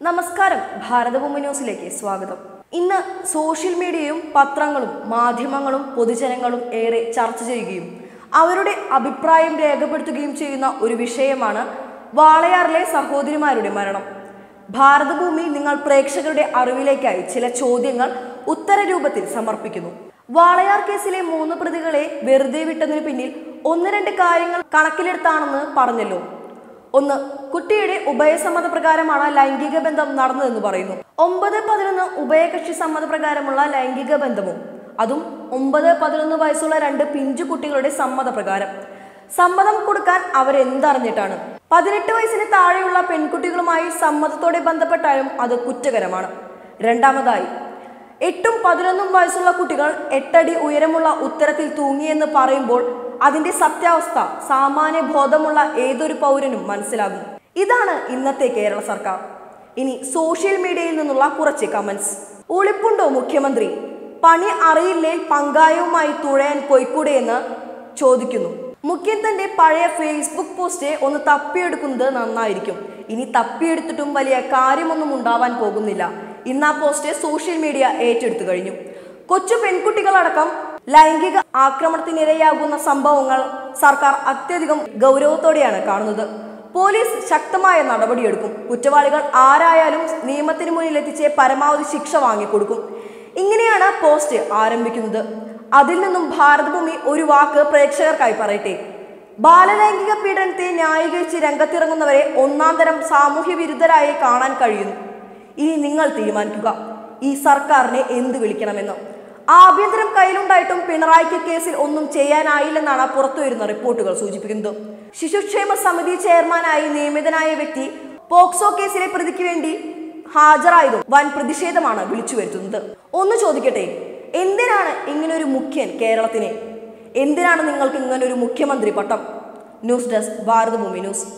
നമസ്കാരം ഭാരതഭൂമി ന്യൂസിലേക്ക് സ്വാഗതം ഇന്ന് സോഷ്യൽ മീഡിയയും പത്രങ്ങളും മാധ്യമങ്ങളും പൊതുജനങ്ങളും ഏറെ ചർച്ച ചെയ്യുകയും അവരുടെ അഭിപ്രായം രേഖപ്പെടുത്തുകയും ചെയ്യുന്ന ഒരു വിഷയമാണ് വാളയാറിലെ സഹോദരിമാരുടെ മരണം ഭാരതഭൂമി നിങ്ങൾ പ്രേക്ഷകരുടെ അറിവിലേക്കായി ചില ചോദ്യങ്ങൾ ഉത്തര രൂപത്തിൽ സമർപ്പിക്കുന്നു വാളയാർ കേസിലെ മൂന്ന് പ്രതികളെ വെറുതെ വിട്ടതിന് പിന്നിൽ ഒന്ന് രണ്ട് കാര്യങ്ങൾ കണക്കിലെടുത്താണെന്ന് പറഞ്ഞല്ലോ ഒന്ന് കുട്ടിയുടെ ഉഭയസമ്മതപ്രകാരമാണ് ലൈംഗിക ബന്ധം നടന്നതെന്ന് പറയുന്നു ഒമ്പത് പതിനൊന്ന് ഉഭയകക്ഷി സമ്മതപ്രകാരമുള്ള ലൈംഗിക ബന്ധവും അതും ഒമ്പത് പതിനൊന്ന് വയസ്സുള്ള രണ്ട് പിഞ്ചു കുട്ടികളുടെ സമ്മതപ്രകാരം സമ്മതം കൊടുക്കാൻ അവരെന്തറിഞ്ഞിട്ടാണ് പതിനെട്ട് വയസ്സിന് താഴെയുള്ള പെൺകുട്ടികളുമായി സമ്മതത്തോടെ ബന്ധപ്പെട്ടാലും അത് കുറ്റകരമാണ് രണ്ടാമതായി എട്ടും പതിനൊന്നും വയസ്സുള്ള കുട്ടികൾ എട്ടടി ഉയരമുള്ള ഉത്തരത്തിൽ തൂങ്ങിയെന്ന് പറയുമ്പോൾ അതിന്റെ സത്യാവസ്ഥ സാമാന്യ ബോധമുള്ള ഏതൊരു പൗരനും മനസ്സിലാകും ഇതാണ് ഇന്നത്തെ കേരള സർക്കാർ ഇനി സോഷ്യൽ മീഡിയയിൽ നിന്നുള്ള കുറച്ച് കമന്റ്സ് ഉളിപ്പുണ്ടോ മുഖ്യമന്ത്രി പണി അറിയില്ലേ പങ്കായവുമായി തുഴയാൻ പോയിക്കൂടെ എന്ന് ചോദിക്കുന്നു മുഖ്യൻ തന്റെ പഴയ ഫേസ്ബുക്ക് പോസ്റ്റ് ഒന്ന് തപ്പിയെടുക്കുന്നത് നന്നായിരിക്കും ഇനി തപ്പിയെടുത്തിട്ടും വലിയ കാര്യമൊന്നും ഉണ്ടാവാൻ പോകുന്നില്ല ഇന്ന് ആ പോസ്റ്റ് സോഷ്യൽ മീഡിയ ഏറ്റെടുത്തു കഴിഞ്ഞു കൊച്ചു പെൺകുട്ടികളടക്കം ലൈംഗിക ആക്രമണത്തിനിരയാകുന്ന സംഭവങ്ങൾ സർക്കാർ അത്യധികം ഗൗരവത്തോടെയാണ് കാണുന്നത് പോലീസ് ശക്തമായ നടപടിയെടുക്കും കുറ്റവാളികൾ ആരായാലും നിയമത്തിന് മുന്നിൽ എത്തിച്ച് പരമാവധി ശിക്ഷ വാങ്ങിക്കൊടുക്കും ഇങ്ങനെയാണ് പോസ്റ്റ് ആരംഭിക്കുന്നത് അതിൽ നിന്നും ഭാരതഭൂമി ഒരു വാക്ക് പ്രേക്ഷകർക്കായി പറയട്ടെ ബാലലൈംഗിക പീഡനത്തെ ന്യായീകരിച്ച് രംഗത്തിറങ്ങുന്നവരെ ഒന്നാം തരം സാമൂഹ്യ വിരുദ്ധരായി കാണാൻ കഴിയുന്നു ഇനി നിങ്ങൾ തീരുമാനിക്കുക ഈ സർക്കാരിനെ എന്ത് വിളിക്കണമെന്ന് ആഭ്യന്തരം കയ്യിലുണ്ടായിട്ടും പിണറായിക്ക് കേസിൽ ഒന്നും ചെയ്യാനായില്ലെന്നാണ് പുറത്തുവരുന്ന റിപ്പോർട്ടുകൾ സൂചിപ്പിക്കുന്നത് ശിശുക്ഷേമ സമിതി ചെയർമാനായി നിയമിതനായ വ്യക്തി പോക്സോ കേസിലെ പ്രതിക്ക് വേണ്ടി ഹാജരായതും വൻ പ്രതിഷേധമാണ് വിളിച്ചു വരുത്തുന്നത് ഒന്ന് ചോദിക്കട്ടെ എന്തിനാണ് ഇങ്ങനൊരു മുഖ്യൻ കേരളത്തിന് എന്തിനാണ് നിങ്ങൾക്ക് ഇങ്ങനൊരു മുഖ്യമന്ത്രി പട്ടം ന്യൂസ് ഡെസ്ക് ഭാരതഭൂമി ന്യൂസ്